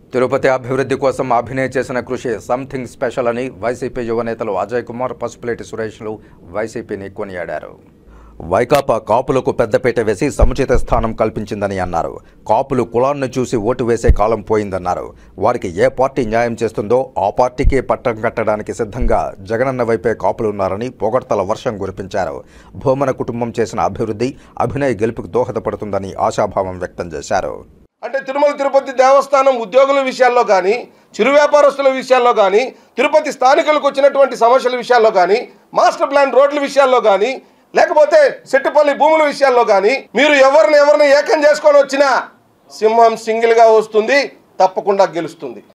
తిరుపతి అభివృద్ధి కోసం అభినయ్ చేసిన కృషి సంథింగ్ స్పెషల్ అని వైసీపీ యువనేతలు అజయ్ కుమార్ పసుపులేటి సురేష్లు వైసీపీని కొనియాడారు వైకాపా కాపులకు పెద్దపీట వేసి సముచిత స్థానం కల్పించిందని అన్నారు కాపులు కులాన్ని చూసి ఓటు వేసే కాలం పోయిందన్నారు వారికి ఏ పార్టీ న్యాయం చేస్తుందో ఆ పార్టీకే పట్టం కట్టడానికి సిద్ధంగా జగనన్న వైపే కాపులు ఉన్నారని పొగడ్తల వర్షం కురిపించారు భూమన కుటుంబం చేసిన అభివృద్ధి అభినయ్ గెలుపుకు దోహదపడుతుందని ఆశాభావం వ్యక్తం చేశారు అంటే తిరుమల తిరుపతి దేవస్థానం ఉద్యోగుల విషయాల్లో కానీ చిరు వ్యాపారస్తుల విషయాల్లో కానీ తిరుపతి స్థానికులకు వచ్చినటువంటి సమస్యల విషయాల్లో కానీ మాస్టర్ ప్లాన్ రోడ్ల విషయాల్లో కానీ లేకపోతే సెట్టుపల్లి భూముల విషయాల్లో కానీ మీరు ఎవరిని ఎవరిని ఏకం చేసుకొని వచ్చినా సింహం సింగిల్గా వస్తుంది తప్పకుండా గెలుస్తుంది